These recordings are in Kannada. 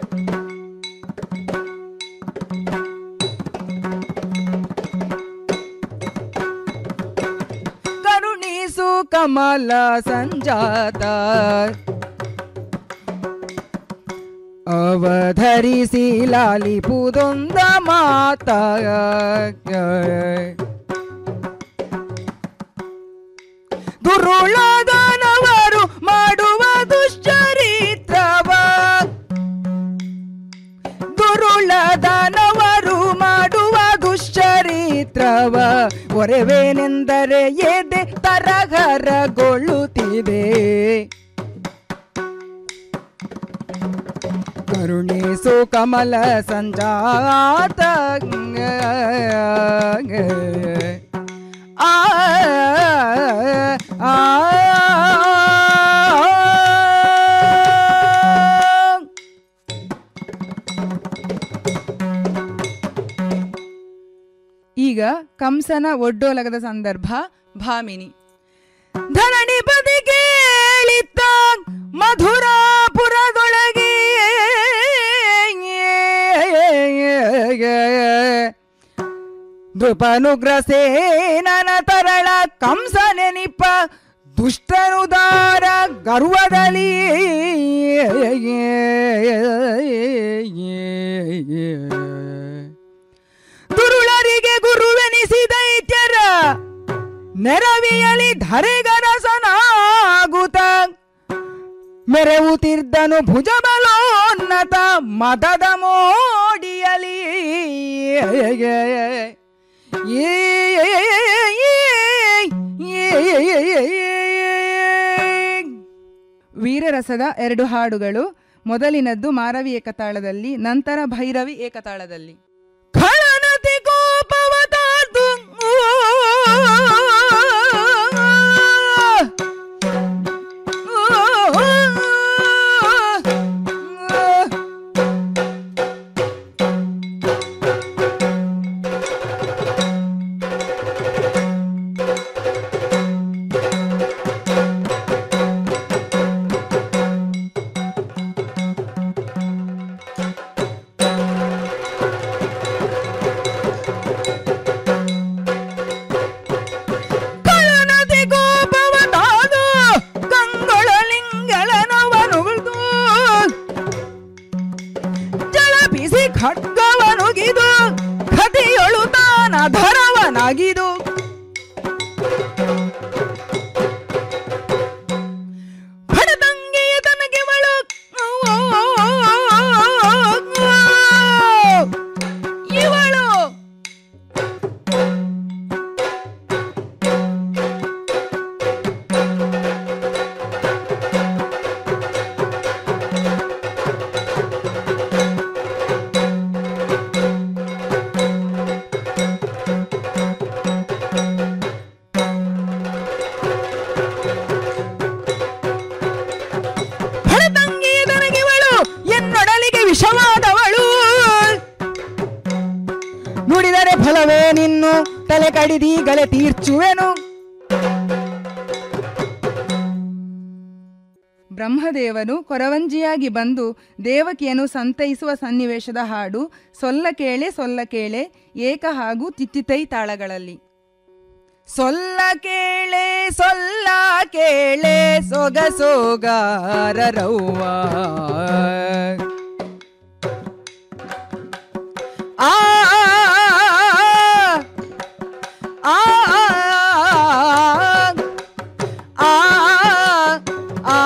ಕರುಣಿಸು ಕಮಲ ಸಂಜಾತ ಅವಧರಿಸಿ ಲಾಲಿಪುದೊಂದ ಮಾತ ದುರುಳದನವರು ಮಾಡುವ ದುಶ್ಚರಿತ್ರವ ದುರುಳದನವರು ಮಾಡುವ ದುಶ್ಚರಿತ್ರವ ಒರೆವೇನೆಂದರೆ ಎದೆ ತರಹರಗೊಳ್ಳುತ್ತಿದೆ ಕರುಣಿಸು ಕಮಲ ಸಂಜಾತ ಆ ಆ ಈಗ ಕಂಸನ ಒಡ್ಡೋಲಗದ ಸಂದರ್ಭ ಭಾಮಿನಿ ಧರಣಿ ಪದಿ ಕೇಳಿತ್ತ ಮಧುರಾಪುರದೊಳಗೆ ನೃಪನುಗ್ರಸೇನನ ತರಳ ಕಂಸ ನೆನಿಪ ದುಷ್ಟನುದಾರ ಗರ್ವದಲ್ಲಿ ದುರುಳರಿಗೆ ಗುರುವೆನಿಸಿದ ದೈತ್ಯರ ನೆರವಿಯಲಿ ಧರೆಗರಸನಾಗುತ್ತ ಮೆರೆವುತ್ತಿರ್ದನು ಭುಜಬಲೋನ್ನತ ಮದದ ಮೋಡಿಯಲಿ ವೀರರಸದ ಎರಡು ಹಾಡುಗಳು ಮೊದಲಿನದ್ದು ಮಾರವಿ ಏಕತಾಳದಲ್ಲಿ ನಂತರ ಭೈರವಿ ಏಕತಾಳದಲ್ಲಿ ಖಳನತಿ ಕೋಪವ ತಾತು ಕಳನದಿ ಗೋಪವ ತಾದು ಕಂಗೊಳಲಿಂಗಳನವನುಗಿದು ಜಳಪಿಸಿ ಖಡ್ಗವನುಗಿದು ಕತಿಯೊಳು ತಾನ ಧರವನಾಗಿದು ಭಡದಂಗೆಯ ತನಗೆ ಮಳು ಇವಳು ಭರತಂಗಿ ನನಗಿವಳು ಎನ್ನೊಡಲಿಗೆ ವಿಷವಾದವಳು ನುಡಿದರೆ ಫಲವೇ ನಿನ್ನು ತಲೆ ಕಡಿದೀಗಲೇ ತೀರ್ಚುವೆನು ಬ್ರಹ್ಮದೇವನು ಕೊರವಂಜಿಯಾಗಿ ಬಂದು ದೇವಕಿಯನ್ನು ಸಂತೈಸುವ ಸನ್ನಿವೇಶದ ಹಾಡು ಸೊಲ್ಲ ಕೇಳೆ ಸೊಲ್ಲ ಕೇಳೆ ಏಕ ಹಾಗೂ ತಿತ್ತಿತೈ ತಾಳಗಳಲ್ಲಿ ಸೊಲ್ಲ ಕೇಳೆ ಸೊಲ್ಲ ಕೇಳೆ ಸೊಗ ಸೋಗಾರರವ್ವ ಆ ಆ ಆ ಆ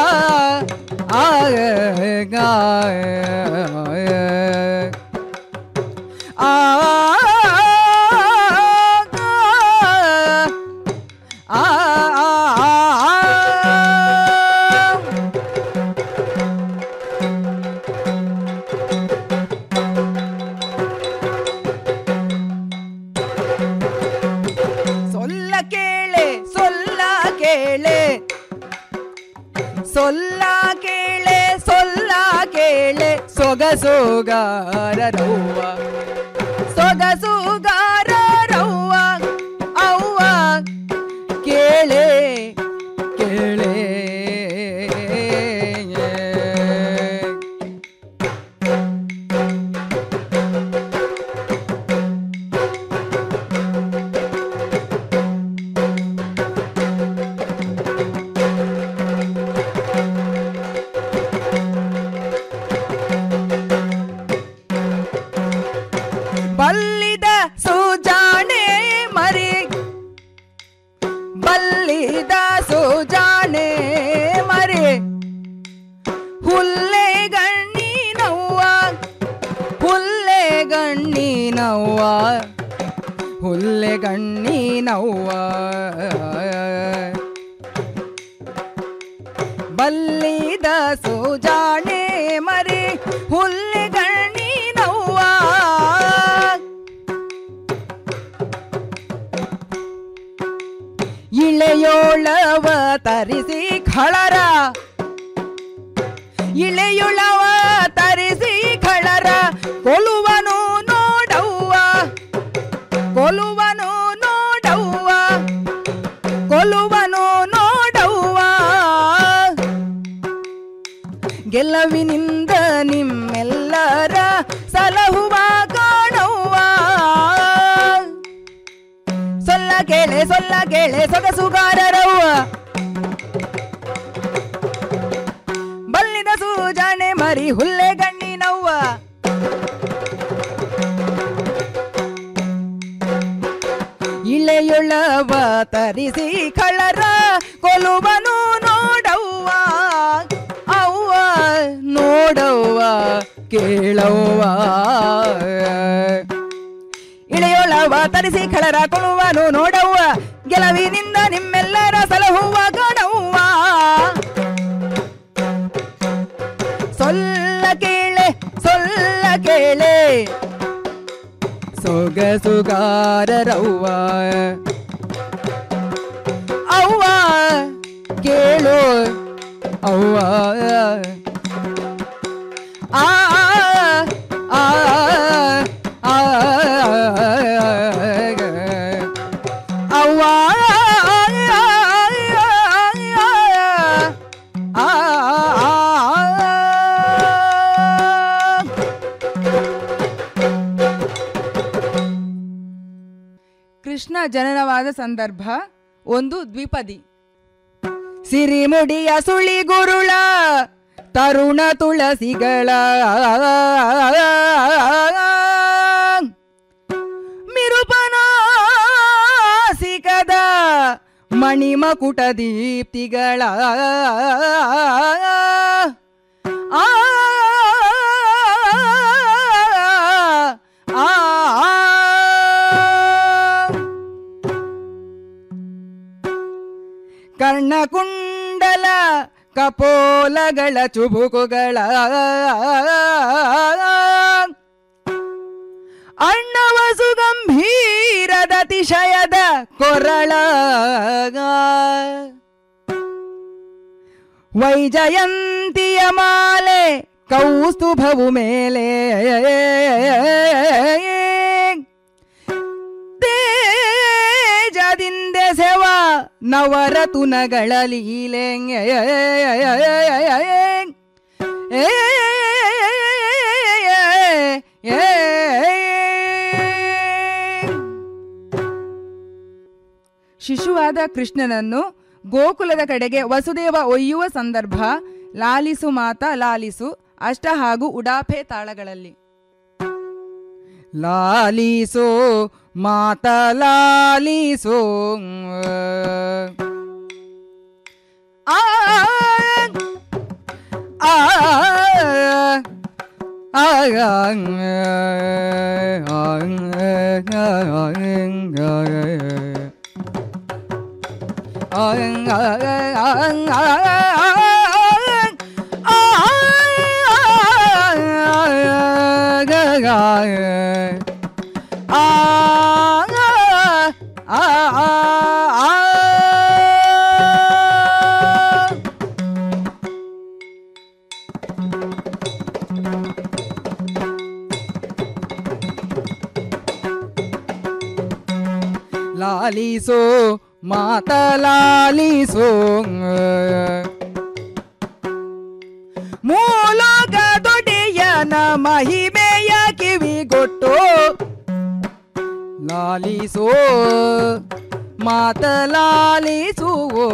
ಸೊಲ್ಲ ಕೇಳೆ ಸೊಲ್ಲ ಕೇಳೆ ಸೊಲ್ಲ ಕೇಳೆ ಸೊಲ್ಲ ಕೇಳೆ ಸೊಗಸೋಗಾರರವ್ವ ಸೊಗಸುಗಾರರವ್ವ ಅವ್ವ ಕೇಳೆ ಕೇಳೆ ಗಣ್ಣಿನವ್ವ ಬಲ್ಲಿದ ಸುಜಾಣೆ ಮರಿ ಹುಲ್ಲೆ ಗಣ್ಣಿನವ್ವ ಇಳೆಯೋಳವ ತರಿಸಿ ಖಳರ ಇಳೆಯುಳವ ತರಿಸಿ ಖಳರ ಕೊಲುವನು ನೋಡವ್ವ ಕೊಲುವನು ನೋಡವ್ವ ಕೊಲುವನು ನೋಡವ್ವ ಗೆಲುವಿನಿಂದ ನಿಮ್ಮೆಲ್ಲರ ಸಲಹುವ ಕಾಣವ್ವ ಸೊಲ್ಲ ಕೇಳೆ ಸೊಲ್ಲ ಕೇಳೆ ಸೊಗಸುಗಾರರವ್ವ ಬಲ್ಲಿದ ಸೂಜಾನೆ ಮರಿ ಹುಲ್ಲೆ ಗಣ್ಣಿನವ್ವ ಇಳೆಯುಳವ ತರಿಸಿ ಕಳರ ಕೊಲುವನು ನೋಡವ್ವ ಅವ್ವ ನೋಡವ್ವ ಕೇಳವ್ವ ಇಳೆಯೊಳವ ತರಿಸಿ ಖಳರ ಕೊಳುವನು ನೋಡವ್ವ ಗೆಲುವಿನಿಂದ ನಿಮ್ಮೆಲ್ಲರ ಸಲಹುವ ಕಾಣವ್ವ ಸೊಲ್ಲ ಕೇಳೆ ಸೊಲ್ಲ ಕೇಳೆ ಸೊಗಸುಗಾರರವ್ವ ಅವ್ವ ಕೇಳು ಅವ್ವ ಆ ಆ ಆ ಅವ್ವ ಕೃಷ್ಣ ಜನನವಾದ ಸಂದರ್ಭ ಒಂದು ದ್ವಿಪದಿ ಸಿರಿಮುಡಿಯ ಸುಳಿ ಗುರುಳ ತರುಣ ತುಳಸಿಗಳ ಮಿರುಪನಾಸಿಕದ ಮಣಿಮಕುಟ ದೀಪ್ತಿಗಳ ಆ ಆ ಕರ್ಣಕುಂಡಲ ಕಪೋಲಗಳ ಚುಬುಕುಗಳ ಅಣ್ಣವ ಸುಗಂಭೀರದ ಅತಿಶಯದ ಕೊರಳ ವೈಜಯಂತಿಯ ಮಾಲೆ ಕೌಸ್ತುಭವು ಮೇಲೆ ತೇಜದಿಂದ ಸೆವ ನವರತುನಗಳ ಲೀಲೆ ಶಿಶುವಾದ ಕೃಷ್ಣನನ್ನು ಗೋಕುಲದ ಕಡೆಗೆ ವಸುದೇವ ಒಯ್ಯುವ ಸಂದರ್ಭ ಲಾಲಿಸು ಮಾತ ಲಾಲಿಸು ಅಷ್ಟ ಹಾಗೂ ಉಡಾಫೆ ತಾಳಗಳಲ್ಲಿ ಲಾಲಿಸೋ ಮಾತ ಲಾಲಿಸೋ ಆ ಆ ಲಾಲಿಸೋ ಮಾತ ಲಾಲಿಸೋ ಮೂಲೋಕ ದೊಡೆಯನ ಮಹಿಮೆಯ ಕಿವಿಗೊಟ್ಟು ಲಾಲಿಸೋ ಮಾತ ಲಾಲಿಸುವೋ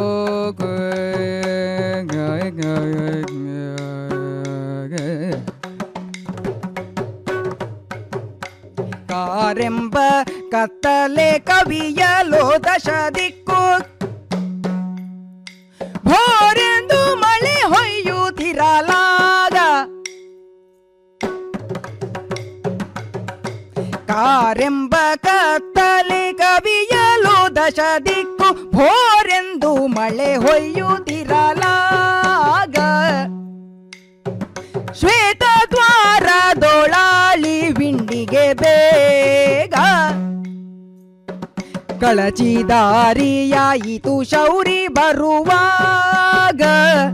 ಕಾರೆಂಬ ಕತ್ತಲೆ ಕವಿಯಲೋ ದಶ ದಿಕ್ಕು ಭೋರೆಂದು ಮಳೆ ಹೊಯ್ಯುತ್ತಿರಲಾಗ ಕಾರೆಂಬ ಕತ್ತಲೆ ಮಳೆ ಕವಿಯಲು ದಶ ದಿಕ್ಕು ಭೋರೆಂದು ಮಳೆ ಹೊಯ್ಯುತ್ತಿರಲಾಗ ಶ್ವೇತ ದ್ವಾರ ದೋಳಾಳಿ ವಿಂಡಿಗೆ ಬೇಗ ಕಳಚಿದಾರಿಯಾಯಿತು ಶೌರಿ ಬರುವಾಗ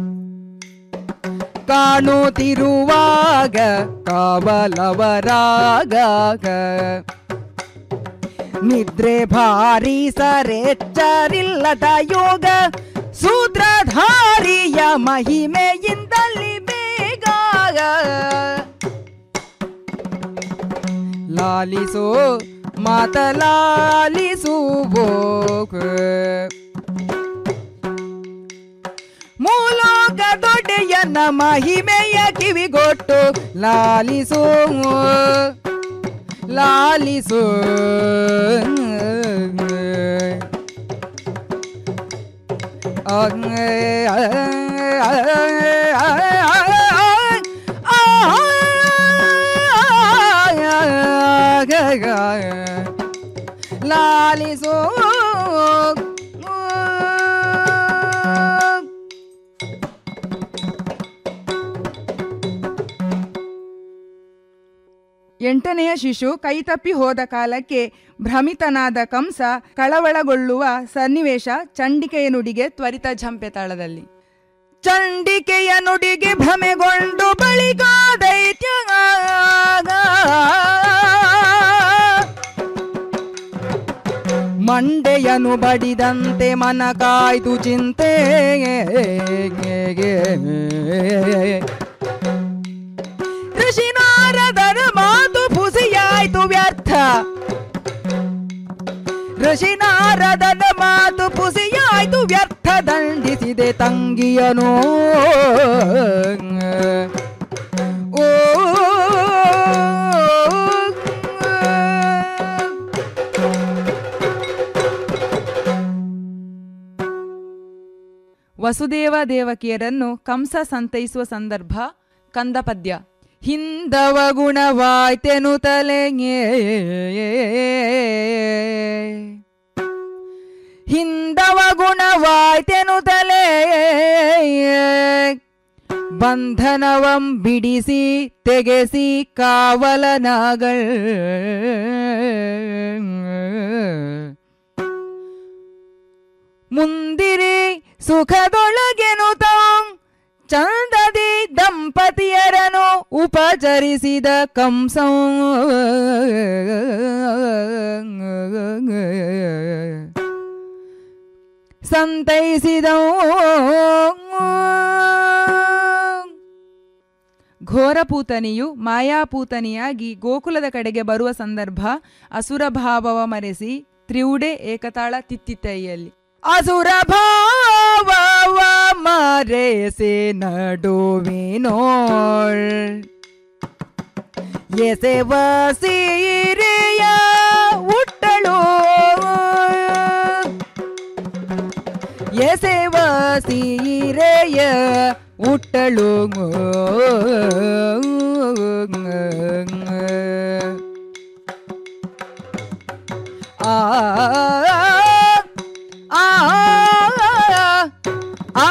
ಕಾಣುತ್ತಿರುವಾಗ ಕಾವಲವರಾಗ ನಿದ್ರೆ ಭಾರಿ ಸರೆಚ್ಚರಿಲ್ಲದ ಯೋಗ ಸೂತ್ರಧಾರಿಯ ಮಹಿಮೆಯಿಂದಲಿ ಬೇಗ ಲಾಲಿಸೋ ಮಾತಲಾಲಿಸುವೋಗ ಮೂಲೋಕ ದೊಡ್ಡೆಯನ್ನ ಮಹಿಮೆಯ ಕಿವಿಗೊಟ್ಟು ಲಾಲಿಸೋ ಲಾಲಿಸೋ ಲಾಲಿಸೋ ಎಂಟನೆಯ ಶಿಶು ಕೈತಪ್ಪಿ ಹೋದ ಕಾಲಕ್ಕೆ ಭ್ರಮಿತನಾದ ಕಂಸ ಕಳವಳಗೊಳ್ಳುವ ಸನ್ನಿವೇಶ ಚಂಡಿಕೆಯ ನುಡಿಗೆ ತ್ವರಿತ ಝಂಪೆ ತಾಳದಲ್ಲಿ ಚಂಡಿಕೆಯ ನುಡಿಗೆ ಭ್ರಮೆಗೊಂಡು ಬಳಿಕ ದೈತ್ಯ ಮಂಡೆಯನು ಬಡಿದಂತೆ ಮನ ಕಾಯ್ದು ಚಿಂತೆ ಋಷಿ ನಾರದರ ಮಾತು ಪುಸಿಯಾಯ್ತು ವ್ಯರ್ಥ ಋಷಿ ನಾರದನ ಮಾತು ಪುಸಿಯಾಯ್ತು ವ್ಯರ್ಥ ದಂಡಿಸಿದೆ ತಂಗಿಯನು ಓ ವಸುದೇವ ದೇವಕಿಯರನ್ನು ಕಂಸ ಸಂತೈಸುವ ಸಂದರ್ಭ ಕಂದ ಪದ್ಯ ಹಿಂದವ ಗುಣವಾಯ್ತೆನು ತಲೆಗೆ ಹಿಂದವ ಗುಣವಾಯ್ತೆನು ತಲೆ ಬಂಧನವಂ ಬಿಡಿಸಿ ತೆಗೆಸಿ ಕಾವಲನಾಗಳ್ ಮುಂದಿರಿ ಸುಖದೊಳಗೆನು ತಾಂ ಚಂದದಿ ದಂಪತಿಯರನು ಉಪಚರಿಸಿದ ಕಂಸಂ ಸಂತೈಸಿದ ಘೋರಪೂತನಿಯು ಮಾಯಾಪೂತನಿಯಾಗಿ ಗೋಕುಲದ ಕಡೆಗೆ ಬರುವ ಸಂದರ್ಭ ಅಸುರ ಭಾವವ ಮರೆಸಿ ತ್ರಿವುಡೆ ಏಕತಾಳ ತಿತ್ತಿತ್ತೈಯಲ್ಲಿ ಅಸುರ ಭಾವವ ಮರೆಸಿ ನಡುವಿನೋಳ್ ಎಸೆವ ಸೀರೆಯ ಉಟ್ಟಳು ಎಸೆವ ಸೀರೆಯ ಉಟ್ಟಳು ಆ ಆ ಆ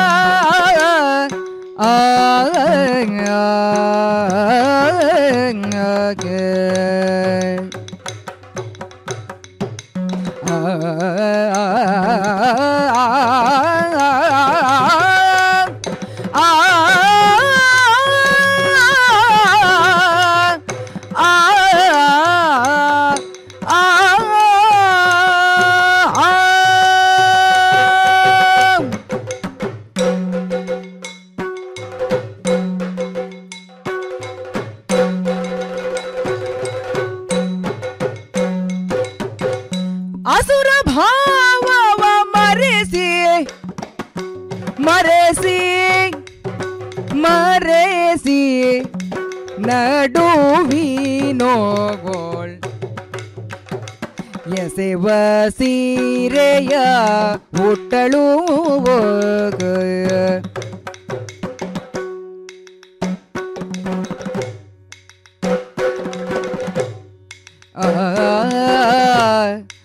ಅಸುರ ಭಾವವ ಮರೆಸಿ ಮರೆಸಿ ಮರೆಸಿ ನಡುವಿನೋಗೋಳ್ ಎಸೆವ ಸೀರೆಯ ಹುಟ್ಟಳು ಆ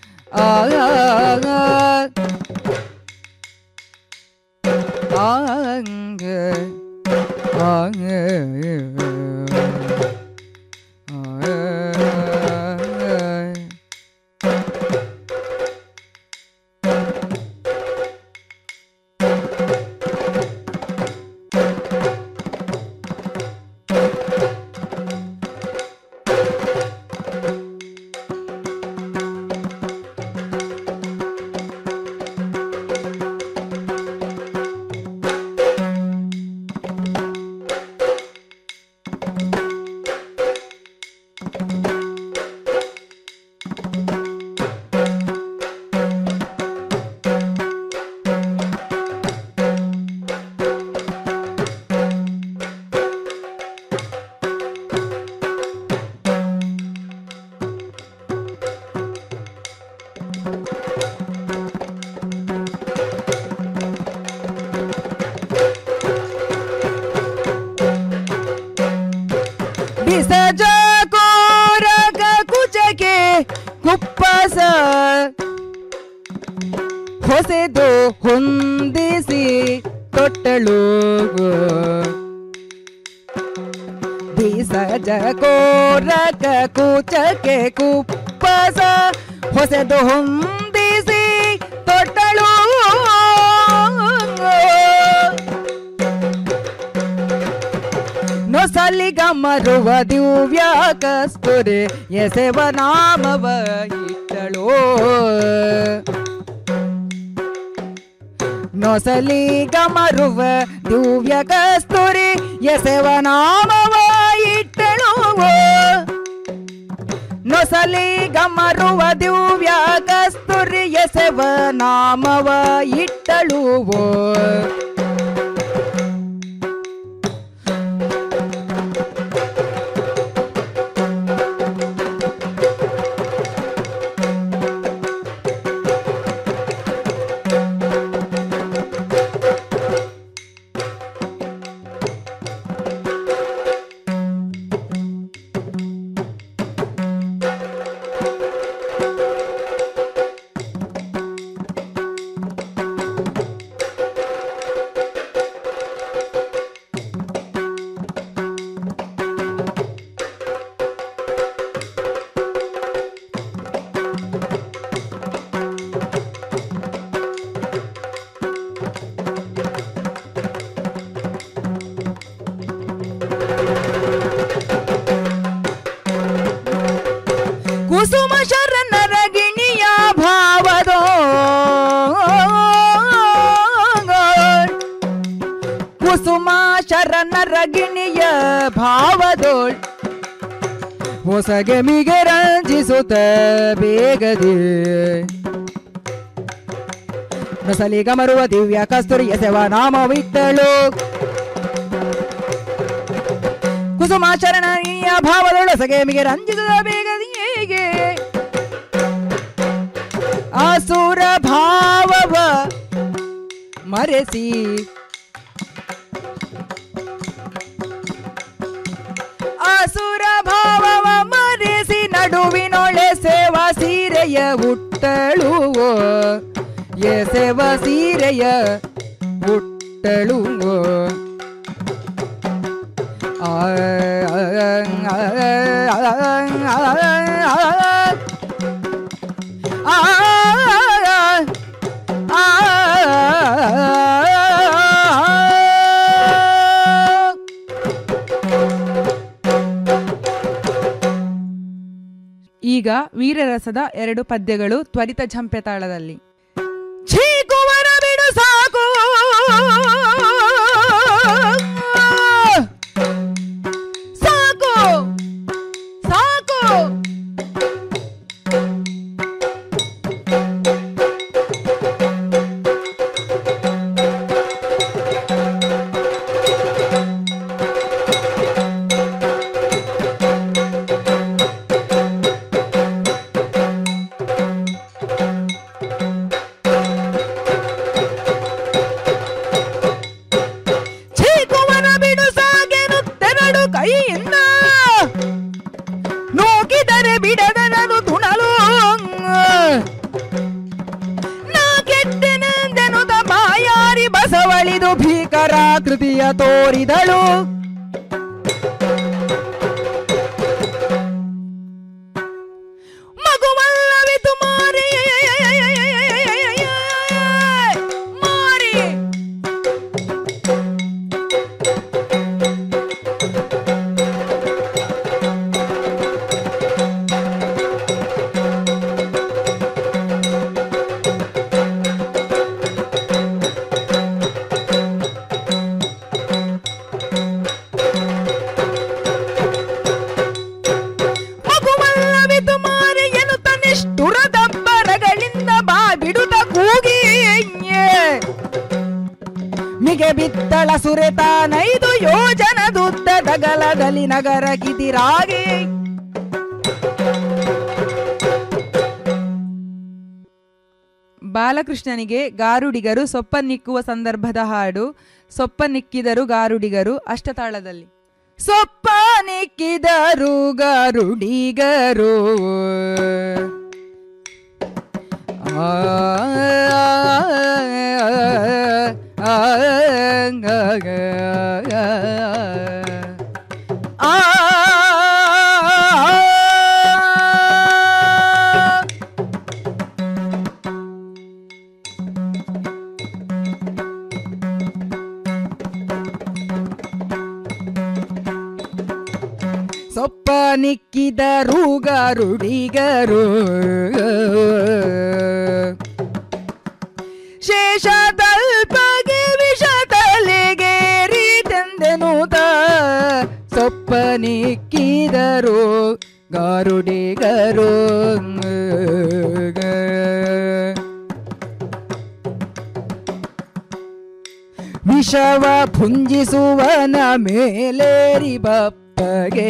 ಬಿಸಜ ಕೋರಗ ಕುಚಕೆ ಕುಪ್ಪಸ ಹೊಸೆದು ಹೊಂದಿಸಿ ತೊಟ್ಟಳು ಬೀಸಜ ಕೋರಕ ಕೂಚಕ್ಕೆ ಕುಪ್ಪಸ ಹೊಸೆದು ಹೊಂದಿಸಿ ತೊಟ್ಟಳು ನೊಸಲಿಗ ಮರುವ ದಿವ್ಯ ಕಸ್ತುರೆ ಎಸೆವ ನಾಮವ ಇಟ್ಟಳು ನೊಸಲಿಗ ಮರುವ ದಿವ್ಯ ಕಸ್ತೂರಿ ಎಸೆವ ನಾಮವ ಇಟ್ಟಳು ನೊಸಲಿಗ ಮರುವ ದಿವ್ಯ ಕಸ್ತೂರಿ ಎಸೆವ ನಾಮವ ಇಟ್ಟಳು ಕುಸುಮ ಶರಣರ ಗಿಣಿಯ ಭಾವದೋ ಕುಸುಮ ಶರಣರ ಗಿಣಿಯ ಭಾವದೋಳ್ ಹೊಸಗೆ ಮಿಗೆ ರಂಜಿಸುತ್ತ ಬೇಗದೆ ನಸಲಿಗ ಮರುವ ದಿವ್ಯ ಕಸ್ತೂರಿ ಎಸೆವ ನಾಮವಿಟ್ಟಳು ಕುಸುಮಾಚರಣೀಯ ಭಾವದೊಳಸಗೆ ಮಿಗೆ ರಂಜಿಸದ ಬೇಗದಿಯೇಗೆ ಆಸುರ ಭಾವವ ಮರೆಸಿ ಆಸುರ ಭಾವವ ಮರೆಸಿ ನಡುವಿನೊಳೆ ಸೇವ ಸೀರೆಯ ಉಟ್ಟಳು ಎಸೆವ ಸೀರೆಯ ಉಟ್ಟಳು ಆ ಈಗ ವೀರರಸದ ಎರಡು ಪದ್ಯಗಳು ತ್ವರಿತ ಝಂಪೆ ತಾಳದಲ್ಲಿ ಛೀಕುವರ ಬಿಡು ಸಾಕು ಸಾಕು ಸಾಕು ಛೀಕುವನ ಬಿಡು ಸಾಗೆನುತ್ತೆರಡು ಕೈಯಿಂದ ನೂಕಿದರೆ ಬಿಡದನದು ತುಣಲು ನಾ ಕೆಟ್ಟೆನೆಂದೆನುತ ಬಾಯಾರಿ ಬಸವಳಿದು ಭೀಕರಾಕೃತಿಯ ತೋರಿದಳು ಮಗುವಲ್ಲವಿತು ಮಾರಿ ಮಾರಿ ಮಗುವಲ್ಲವಿತು ಮಾರಿ ಎನ್ನುತ್ತ ನಿಷ್ಠುರದ ಬರಗಳಿಂದ ಬಾ ಬಿಡುತ್ತ ಕೂಗಿ ಮಿಗೆ ಬಿತ್ತಳ ಸುರೆತ ನೈದು ಯೋಜನದುದ್ದ ದಗಲದಲ್ಲಿ ನಗರ ಕಿದಿರಾಗಿ ಬಾಲಕೃಷ್ಣನಿಗೆ ಗಾರುಡಿಗರು ಸೊಪ್ಪನ್ನಿಕ್ಕುವ ಸಂದರ್ಭದ ಹಾಡು ಸೊಪ್ಪನ್ನಿಕ್ಕಿದರು ಗಾರುಡಿಗರು ಅಷ್ಟತಾಳದಲ್ಲಿ ಸೊಪ್ಪನಿಕ್ಕಿದರು ಗರುಡಿಗರು ಆ ಆ ಆ ಸೊಪ್ಪ ನಿಕ್ಕಿದರು ಗರುಡಿಗರು ಶೇಷ ತಲ್ಪಗೆ ವಿಷ ತಲೆಗೇರಿ ತಂದೆನುತ ಸೊಪ್ಪ ನಿಕ್ಕಿದರು ಗರುಡಿಗರು ವಿಷವ ಭುಂಜಿಸುವನ ಮೇಲೇರಿ ಬಪ್ಪಗೆ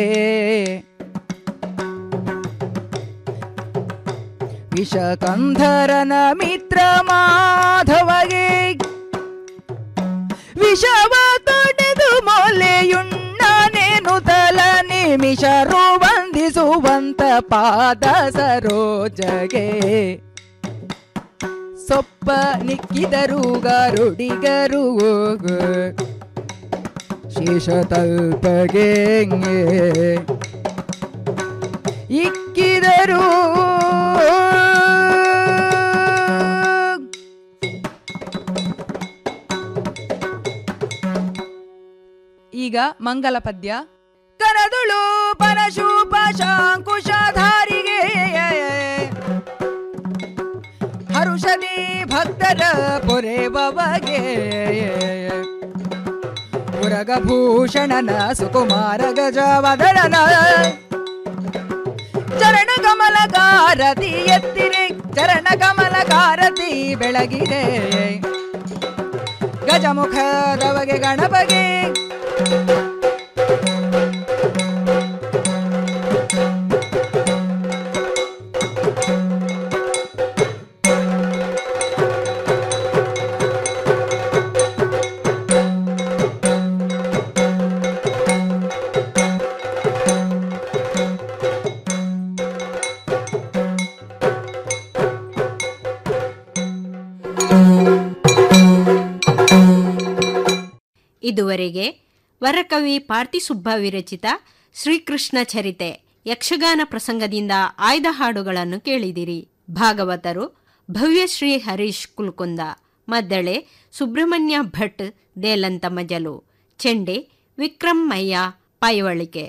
ವಿಷಕಂಧರನ ಮಿತ್ರ ಮಾಧವಗೆ ವಿಷವ ತೊಡೆದು ಮೊಲೆಯುಣ್ಣನೇನು ತಲ ನಿಮಿಷರು ವಂದಿಸುವಂತ ಪಾದ ಸರೋಜಗೆ ಸೊಪ್ಪ ನಿಕ್ಕಿದರು ಗರುಡಿಗರು ಶೇಷ ತಲ್ಪಗೆ ಇಕ್ಕಿದರು ಈಗ ಮಂಗಲ ಪದ್ಯ ಕರದುಳು ಪರಶೂಪ ಶಾಂಕುಶಧಾರಿಗೆ ಹರುಷದಿ ಭಕ್ತರ ಪೊರೆಬವಗೆ ಮುರಗಭೂಷಣನ ಸುಕುಮಾರ ಗಜವದಳನ ಚರಣ ಕಮಲಕಾರತಿ ಎತ್ತಿರೆ ಚರಣ ಕಮಲಕಾರತಿ ಬೆಳಗಿದೆ ಗಜಮುಖದವಗೆ ಗಣಪಗೆ ಇದುವರೆಗೆ ವರಕವಿ ಪಾರ್ತಿಸುಬ್ಬ ವಿರಚಿತ ಶ್ರೀಕೃಷ್ಣ ಚರಿತೆ ಯಕ್ಷಗಾನ ಪ್ರಸಂಗದಿಂದ ಆಯ್ದ ಹಾಡುಗಳನ್ನು ಕೇಳಿದಿರಿ ಭಾಗವತರು ಭವ್ಯಶ್ರೀ ಹರೀಶ್ ಕುಲ್ಕುಂದ ಮದ್ದಳೆ ಸುಬ್ರಹ್ಮಣ್ಯ ಭಟ್ ದೇಲಂತ ಮಜಲು ಚೆಂಡೆ ವಿಕ್ರಮ್ ಮಯ್ಯ ಪೈವಳಿಕೆ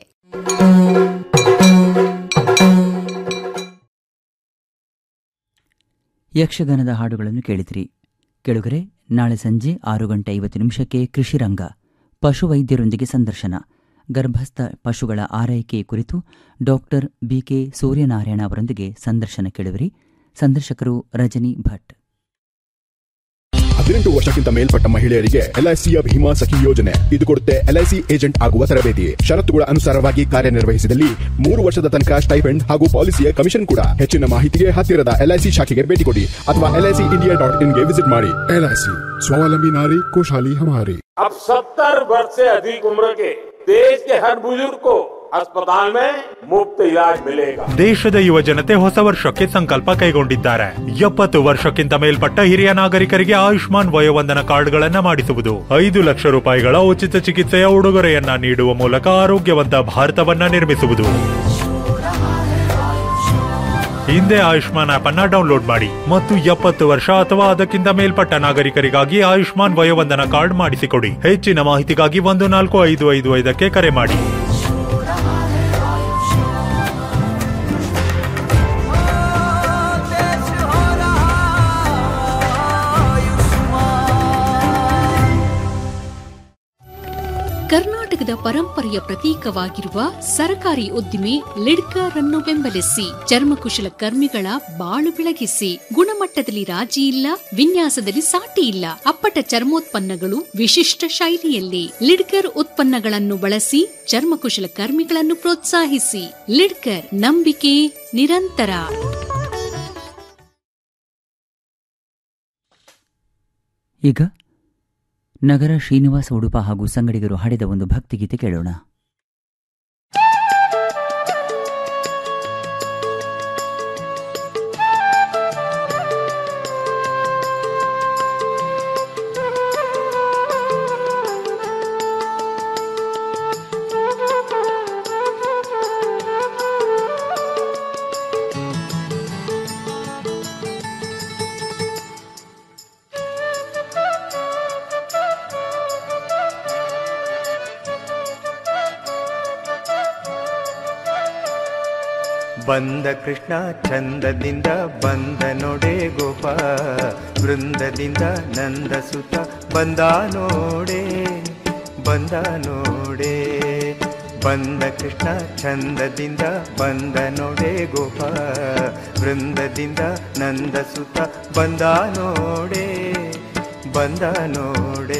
ಯಕ್ಷಗಾನದ ಹಾಡುಗಳನ್ನು ಕೇಳಿದಿರಿ ಕೆಳಗರೆ ನಾಳೆ ಸಂಜೆ ಆರು ಗಂಟೆ ಐವತ್ತು ನಿಮಿಷಕ್ಕೆ ಕೃಷಿರಂಗ ಪಶುವೈದ್ಯರೊಂದಿಗೆ ಸಂದರ್ಶನ ಗರ್ಭಸ್ಥ ಪಶುಗಳ ಆರೈಕೆ ಕುರಿತು ಡಾಕ್ಟರ್ ಬಿಕೆ ಸೂರ್ಯನಾರಾಯಣ ಅವರೊಂದಿಗೆ ಸಂದರ್ಶನ ಕೇಳುವಿರಿ ಸಂದರ್ಶಕರು ರಜನಿ ಭಟ್ ಹದಿನೆಂಟು ವರ್ಷಕ್ಕಿಂತ ಮೇಲ್ಪಟ್ಟ ಮಹಿಳೆಯರಿಗೆ ಎಲ್ಐಸಿಯ ಭೀಮಾ ಸಖಿ ಯೋಜನೆ ಇದು ಕೊಡುತ್ತೆ ಎಲ್ಐಸಿ ಏಜೆಂಟ್ ಆಗುವ ತರಬೇತಿ ಷರತ್ತುಗಳ ಅನುಸಾರವಾಗಿ ಕಾರ್ಯನಿರ್ವಹಿಸಿದಲ್ಲಿ ಮೂರು ವರ್ಷದ ತನಕ ಸ್ಟೈಫೆಂಡ್ ಹಾಗೂ ಪಾಲಿಸಿಯ ಕಮಿಷನ್ ಕೂಡ ಹೆಚ್ಚಿನ ಮಾಹಿತಿಗೆ ಹತ್ತಿರದ ಎಲ್ಐಸಿ ಶಾಖೆಗೆ ಭೇಟಿ ಕೊಡಿ ಅಥವಾ ಎಲ್ಐಸಿ ಇಂಡಿಯಾ ಡಾಟ್ ಇನ್ಗೆ ವಿಸಿಟ್ ಮಾಡಿ एलआईसी स्वावलंबी नारी खुशहाली हमारी अब सत्तर वर्ष से अधिक उम्र के देश के हर बुजुर्ग को अस्पताल में मुफ्त इलाज मिलेगा ದೇಶದ ಯುವ ಜನತೆ ಹೊಸ ವರ್ಷಕ್ಕೆ ಸಂಕಲ್ಪ ಕೈಗೊಂಡಿದ್ದಾರೆ ಎಪ್ಪತ್ತು ವರ್ಷಕ್ಕಿಂತ ಮೇಲ್ಪಟ್ಟ ಹಿರಿಯ ನಾಗರಿಕರಿಗೆ ಆಯುಷ್ಮಾನ್ ವಯೋವಂದನ ಕಾರ್ಡ್ಗಳನ್ನ ಮಾಡಿಸುವುದು ಐದು ಲಕ್ಷ ರೂಪಾಯಿಗಳ ಉಚಿತ ಚಿಕಿತ್ಸೆಯ ಉಡುಗೊರೆಯನ್ನ ನೀಡುವ ಮೂಲಕ ಆರೋಗ್ಯವಂತ ಭಾರತವನ್ನ ನಿರ್ಮಿಸುವುದು ಹಿಂದೆ ಆಯುಷ್ಮಾನ್ ಆಪ್ ಅನ್ನ ಡೌನ್ಲೋಡ್ ಮಾಡಿ ಮತ್ತು ಎಪ್ಪತ್ತು ವರ್ಷ ಅಥವಾ ಅದಕ್ಕಿಂತ ಮೇಲ್ಪಟ್ಟ ನಾಗರಿಕರಿಗಾಗಿ ಆಯುಷ್ಮಾನ್ ವಯೋವಂದನ ಕಾರ್ಡ್ ಮಾಡಿಸಿಕೊಡಿ ಹೆಚ್ಚಿನ ಮಾಹಿತಿಗಾಗಿ ಒಂದು ನಾಲ್ಕು ಐದು ಐದು ಐದಕ್ಕೆ ಕರೆ ಮಾಡಿ ಕರ್ನಾಟಕದ ಪರಂಪರೆಯ ಪ್ರತೀಕವಾಗಿರುವ ಸರಕಾರಿ ಉದ್ದಿಮೆ ಲಿಡ್ಕರ್ ಅನ್ನು ಬೆಂಬಲಿಸಿ ಚರ್ಮಕುಶಲ ಕರ್ಮಿಗಳ ಬಾಳು ಬೆಳಗಿಸಿ ಗುಣಮಟ್ಟದಲ್ಲಿ ರಾಜಿ ಇಲ್ಲ ವಿನ್ಯಾಸದಲ್ಲಿ ಸಾಟಿ ಇಲ್ಲ ಅಪ್ಪಟ ಚರ್ಮೋತ್ಪನ್ನಗಳು ವಿಶಿಷ್ಟ ಶೈಲಿಯಲ್ಲಿ ಲಿಡ್ಕರ್ ಉತ್ಪನ್ನಗಳನ್ನು ಬಳಸಿ ಚರ್ಮಕುಶಲ ಕರ್ಮಿಗಳನ್ನು ಪ್ರೋತ್ಸಾಹಿಸಿ ಲಿಡ್ಕರ್ ನಂಬಿಕೆ ನಿರಂತರ ಈಗ ನಗರ ಶ್ರೀನಿವಾಸ ಉಡುಪ ಹಾಗೂ ಸಂಗಡಿಗರು ಹಾಡಿದ ಒಂದು ಭಕ್ತಿಗೀತೆ ಕೇಳೋಣ ಬಂದ ಕೃಷ್ಣ ಚಂದದಿಂದ ಬಂದ ನೋಡೆ ಗೋಪ ವೃಂದದಿಂದ ನಂದ ಸುತ ಬಂದ ನೋಡೆ ಬಂದ ನೋಡೆ ಬಂದ ಕೃಷ್ಣ ಚಂದದಿಂದ ಬಂದ ನೋಡೆ ಗೋಪ ವೃಂದದಿಂದ ನಂದ ಸುತ ಬಂದ ನೋಡೆ ಬಂದ ನೋಡೆ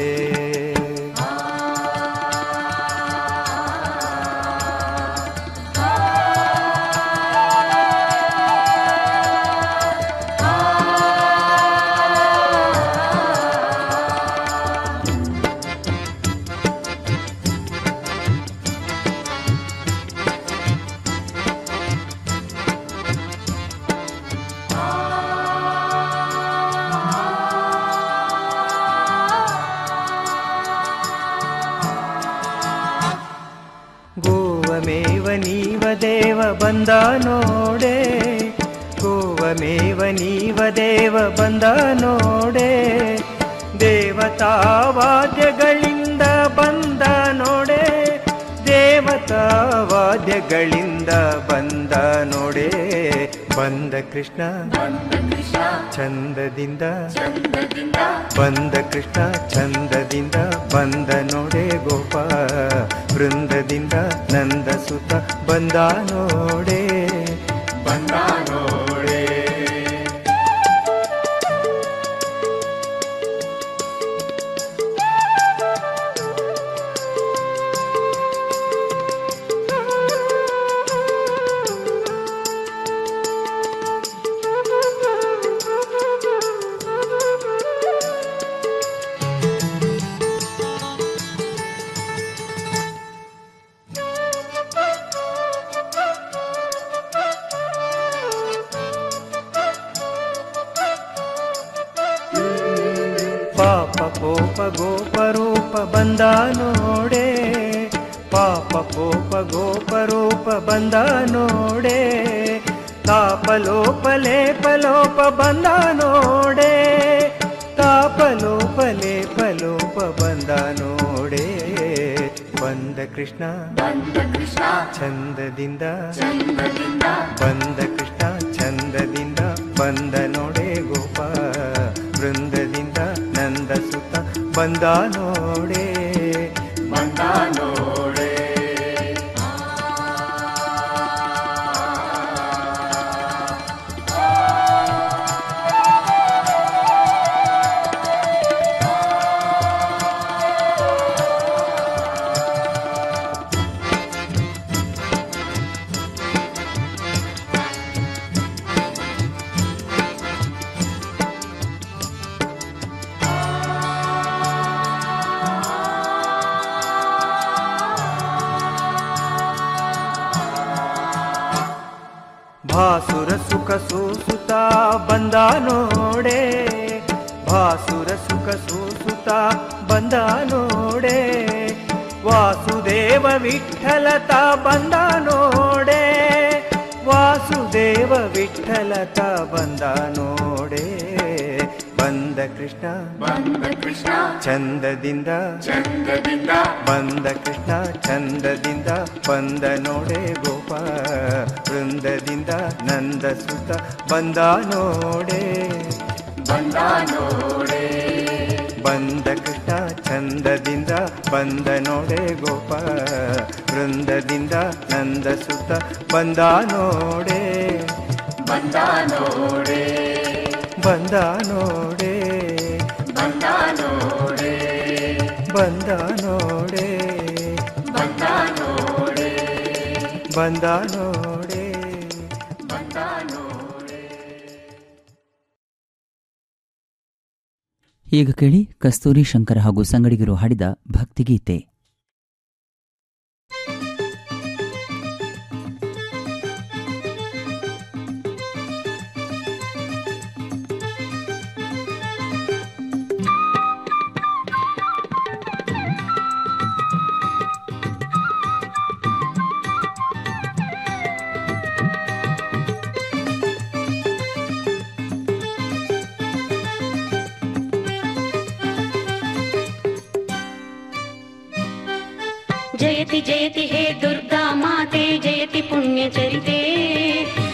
ಗೋವಮೇವ ನೀವ ದೇವ ಬಂದ ನೋಡೆ ಗೋವಮೇವ ನೀವ ದೇವ ಬಂದ ನೋಡೆ ದೇವತಾ ವಾದ್ಯಗಳಿಂದ ಬಂದ ನೋಡೆ ದೇವತಾ ವಾದ್ಯಗಳಿಂದ ಬಂದ ನೋಡೆ ಬಂದ ಕೃಷ್ಣ ಚಂದದಿಂದ ಬಂದ ಕೃಷ್ಣ ಚಂದದಿಂದ ಬಂದ ನೋಡೆ ಗೋಪ ವೃಂದದಿಂದ ನಂದ ಸುತ ಬಂದ ನೋಡೆ ಬಂದ ನೋಡೆ ಪಾಪ ಕೋಪ ಗೋಪ ರೂಪ ಬಂದ ನೋಡೆ ಪಾಪ ಕೋಪ ಗೋಪ ರೂಪ ಬಂದ ನೋಡೆ ತಾಪ ಲೋಪ ಲೇಪ ಲೋಪ ಬಂದ ನೋಡೆ ತಾಪ ಲೋಪ ಲೇಪ ಲೋಪ ಬಂದ ನೋಡೆ ಬಂದ ಕೃಷ್ಣ ಚಂದದಿಂದ ಬಂದ ಕೃಷ್ಣ ಚಂದದಿಂದ ಬಂದ ನೋಡೆ ಗೋಪ ವೃಂದದಿಂದ ನಂದ ಸುತ ಬಂದ ನೋಡೆ ಬಂದ ನೋಡೆ ಭಾಸುರ ಸುಖ ಸೂಸುತ್ತ ಬಂದ ನೋಡೆ ಭಾಸುರ ಸುಖ ಸೂಸುತ್ತ ಬಂದ ನೋಡೆ ವಾಸುದೇವ ವಿಠಲತ ಬಂದ ನೋಡೆ ವಾಸುದೇವ ವಿಠಲತ ಬಂದ ನೋಡೆ ಬಂದ ಕೃಷ್ಣ ಬಂದ ಕೃಷ್ಣ ಚಂದದಿಂದ ಚಂದದಿಂದ ಬಂದ ಕೃಷ್ಣ ಚಂದದಿಂದ ಬಂದ ನೋಡೆ ಗೋಪ ವೃಂದದಿಂದ ನಂದ ಸುತ ಬಂದ ನೋಡೆ ಬಂದ ನೋಡೆ ಬಂದ ಕೃಷ್ಣ ಚಂದದಿಂದ ಬಂದ ನೋಡೆ ಗೋಪ ವೃಂದದಿಂದ ನಂದ ಸುತ ಬಂದ ನೋಡೆ ಬಂದ ನೋಡೆ ಬಂದ ನೋಡೆ ಬಂದ ನೋಡೆ ಬಂದ ನೋಡೆ ಬಂದ ನೋಡೆ ಬಂದ ನೋಡೆ ಬಂದ ನೋಡೆ ಈಗ ಕೇಳಿ ಕಸ್ತೂರಿ ಶಂಕರ್ ಹಾಗೂ ಸಂಗಡಿಗರು ಹಾಡಿದ ಭಕ್ತಿಗೀತೆ जयति जयति हे दुर्गा माते जयति पुण्यचरिते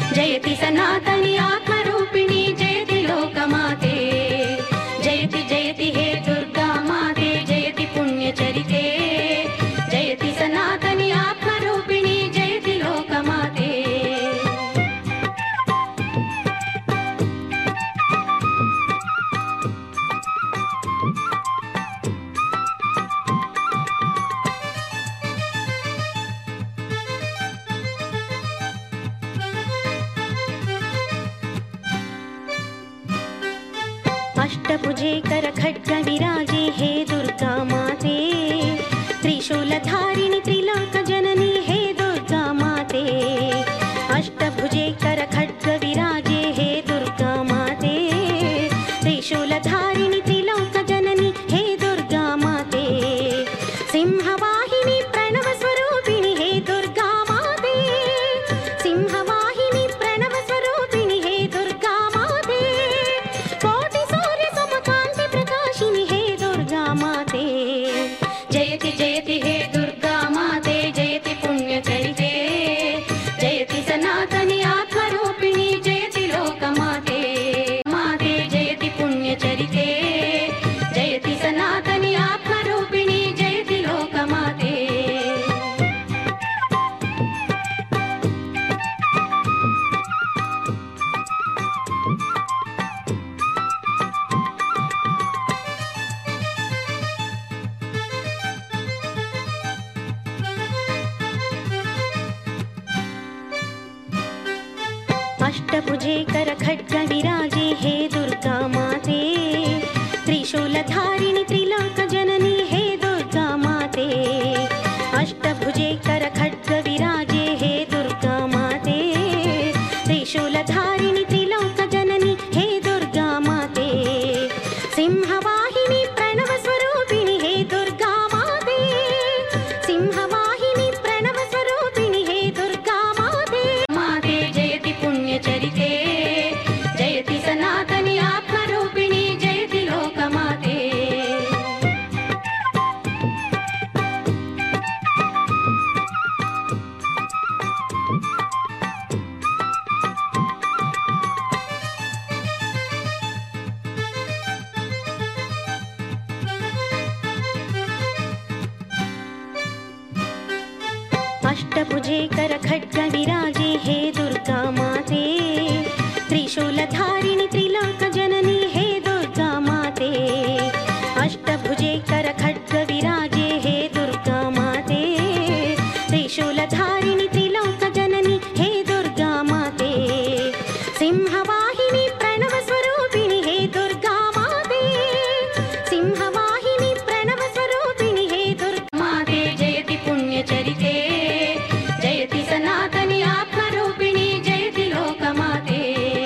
अष्टभुजे कर खड्ग विराजे हे दुर्गा माते त्रिशूलधारिणि त्रिलोक जननी हे दुर्गा माते अष्टभुजे कर खड्ग विराजे हे दुर्गा माते त्रिशूलधारिणि त्रिलोक जननी हे दुर्गा माते सिंहवाहिनी प्रणव स्वरूपिणि हे दुर्गा माते सिंहवाहिनी प्रणव स्वरूपिणि हे दुर्गा माते कोटि सूर्य समकान्ति प्रकाशिनि हे दुर्गा माते जयति जयति हे दुर्गा माते जयति पुण्यचरिते जयति सनातनि आत्मरूपिणि जयति लोकमाते माते जयति पुण्यचरिते जयति सनातनि आत्मरूपिणि जयति लोकमाते अष्टभुजे कर खड्ग विराजे हे दुर्गा माते त्रिशूलधारिणि त्रिलोक जननी हे दुर्गा माते अष्टभुजे कर खड्ग विराजे हे दुर्गा माते त्रिशूलधारिणि त्रिलोक जननी हे दुर्गा माते सिंहवाहिनी प्रणव स्वरूपिणि हे दुर्गा माते सिंहवाहिनी प्रणव स्वरूपिणि हे दुर्गा माते माते जयति पुण्यचरिते जयति सनातनि आत्मरूपिणि जयति लोकमाते अष्टभुजे कर खड्ग विराजे हे दुर्गा माते त्रिशूलधारिणि त्रिलोक जननी हे दुर्गा माते अष्टभुजे कर खड्ग विराजे हे दुर्गा माते त्रिशूलधारिणि त्रिलोक जननी हे दुर्गा माते सिंहवाहिनी प्रणव स्वरूपिणि हे दुर्गा माते सिंहवाहिनी प्रणव स्वरूपिणि हे दुर्गा माते जयति पुण्यचरिते जयति सनातनि आत्मरूपिणि जयति लोकमाते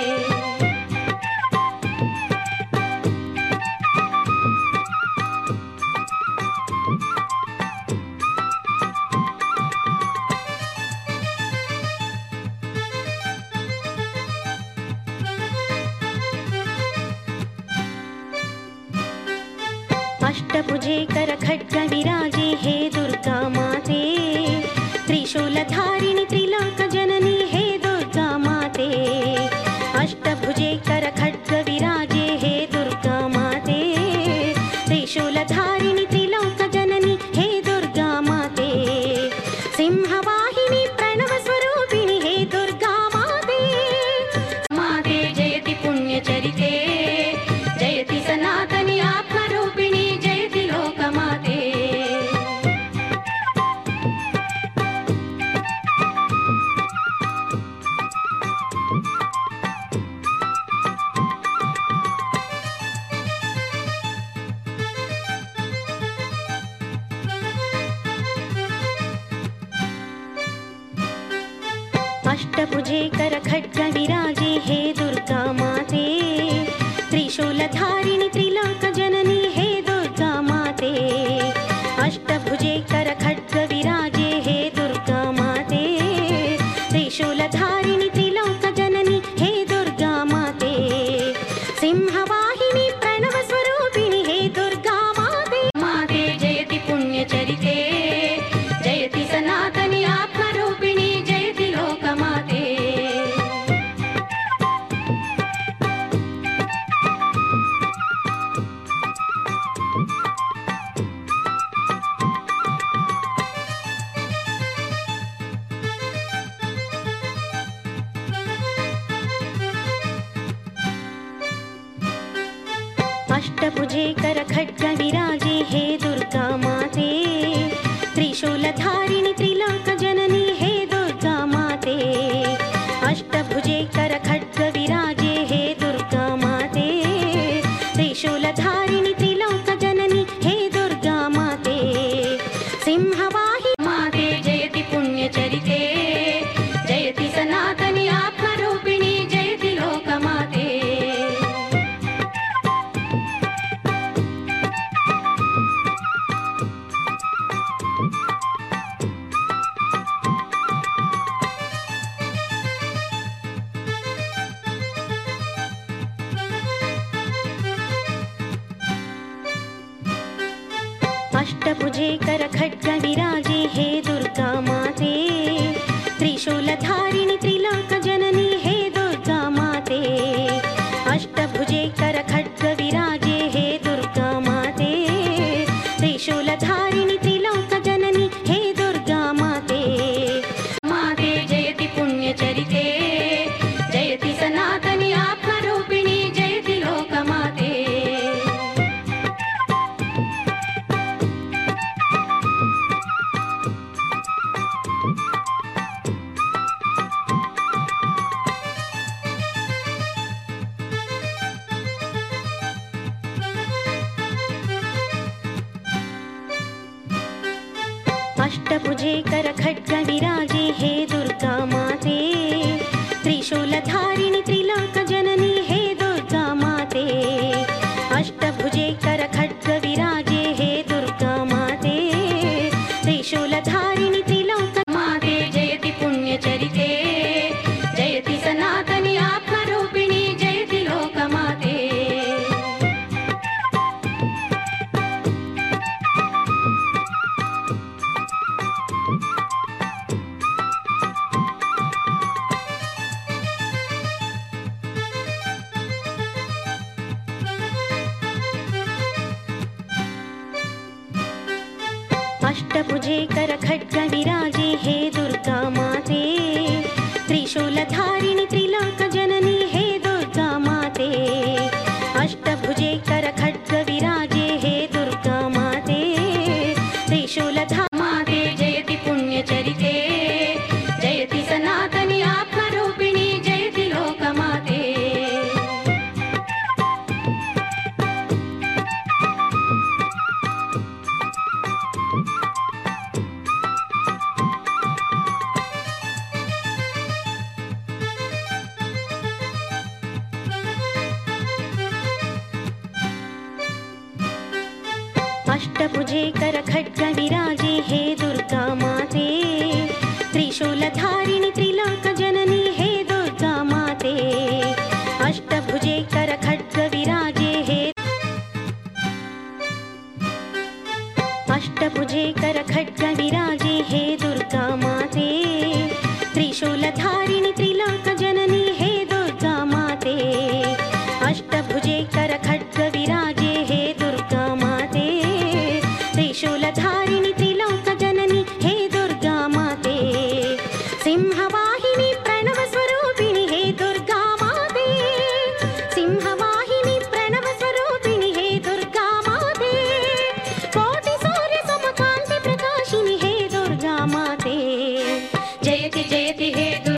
अष्टभुजे कर खड्ग विराजे हे दुर्गा माते त्रिशूलधारिणि त्रिलोक जननी हे दुर्गा माते अष्टभुजे कर खड्ग विराजे हे दुर्गा माते त्रिशूलधारिणि त्रिलोक जननी हे दुर्गा माते सिंहवाहिनी प्रणव स्वरूपिणि हे दुर्गा माते माते जयति पुण्यचरिते जयति सनातनि आत्मरूपिणि जयति लोकमाते अष्टभुजे कर खड्ग विराजे हे दुर्गा माते त्रिशूलधारिणि त्रिलोक जननी हे दुर्गा माते अष्टभुजे कर खड्ग विराजे हे दुर्गा माते त्रिशूलधारिणि त्रिलोक जननी हे दुर्गा माते सिंहवाहिनी प्रणव स्वरूपिणि हे दुर्गा माते माते जयति पुण्यचरिते जयति सनातनि आत्मरूपिणि जयति लोकमाते अष्टभुजे कर खड्ग विराजे हे दुर्गा माते त्रिशूलधारिणि त्रिलोक जननी हे दुर्गा माते अष्टभुजे कर खड्ग विराजे हे दुर्गा माते अष्टभुजे करखड्गविराजे हे दुर्गा माते त्रिशूलधारिणि त्रिलोकजननी हे दुर्गा माते अष्टभुजे करखड्गविराजे हे दुर्गा माते त्रिशूलधारिणि त्रिलोकजननी हे दुर्गा माते माते जयति पुण्यचरिते जयति सनातनि आत्मरूपिणि जयति लोकमाते अष्टभुजे करखड्गविराजे हे दुर्गा माते त्रिशूलधारिणि त्रिलोकजननी हे दुर्गा माते अष्टभुजे करखड्गविराजे हे दुर्गा माते त्रिशूलधारिणि त्रिलोक माते जयति पुण्यचरिते जयति सनातनि आत्मरूपिणि जयति लोकमाते अष्टभुजे करखड्गविराजे हे दुर्गा माते त्रिशूलधारिणि त्रिलोकजननी हे दुर्गा माते अष्टभुजे करखड्गविराजे हे दुर्गा माते त्रिशूलधा माते जयति पुण्यचरिते जयति सनातनि आत्मरूपिणि जयति लोकमाते अष्टभुजे करखड्गविराजे हे दुर्गा माते त्रिशूलधारिणि त्रिलोकजननी हे दुर्गा माते अष्टभुजे करखड्गविराजे हे अष्टभुजे करखड्गविराजे हे दुर्गा माते त्रिशूलधारिणि त्रिलोकजननी हे दुर्गा माते अष्टभुजे करखड्गविराजे हे दुर्गा माते त्रिशूलधारिणि त्रिलोकजननी हे दुर्गा माते सिंहवाहिनी प्रणवस्वरूपिणि हे दुर्गा माते सिंहवाहिनी प्रणवस्वरूपिणि हे दुर्गा माते कोटि सूर्य समकान्ति प्रकाशिनि हे दुर्गा माते जयति जयति हे दुर्गा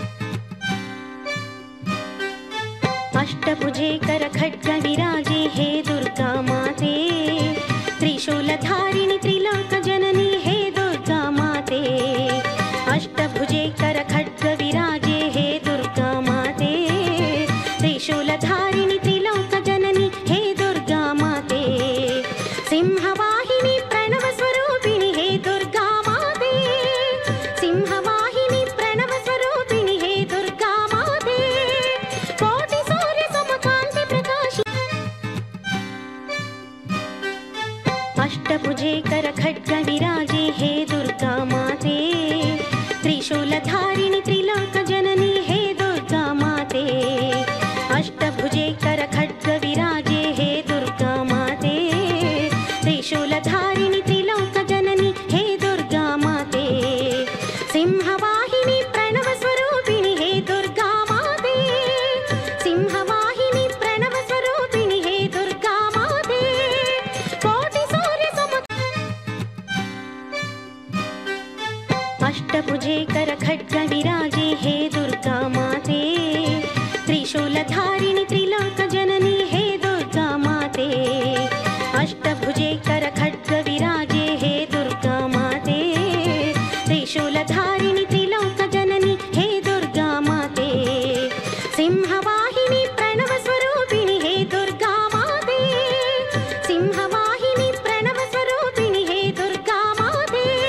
अष्टभुजे करखड्गविराजे हे दुर्गा माते त्रिशूलधारिणि त्रिलोकजननी हे दुर्गा माते अष्टभुजे करखड्गविराजे हे दुर्गा माते त्रिशूलधारिणि त्रिलोकजननी हे दुर्गा माते सिंहवाहिनी प्रणवस्वरूपिणि हे दुर्गा माते सिंहवाहिनी प्रणवस्वरूपिणि हे दुर्गा माते कोटि सूर्य समकान्ति प्रकाशि अष्टभुजे करखड्गविराजे हे दुर्गा माते त्रिशूलधारिणि त्रिलोकजननी हे दुर्गा माते अष्टभुजे करखड्गविराजे हे दुर्गा माते त्रिशूलधारिणि त्रिलोकजननी हे दुर्गा माते सिंहवाहिनी प्रणवस्वरूपिणि हे दुर्गा माते सिंहवाहिनी प्रणवस्वरूपिणि हे दुर्गा माते कोटि सूर्य सम अष्टभुजे करखड्गविराजे हे दुर्गा माते त्रिशूलधारिणि त्रिलोकजननी हे दुर्गा माते अष्टभुजे करखड्गविराजे हे दुर्गा माते त्रिशूलधारिणि त्रिलोकजननी हे दुर्गा माते सिंहवा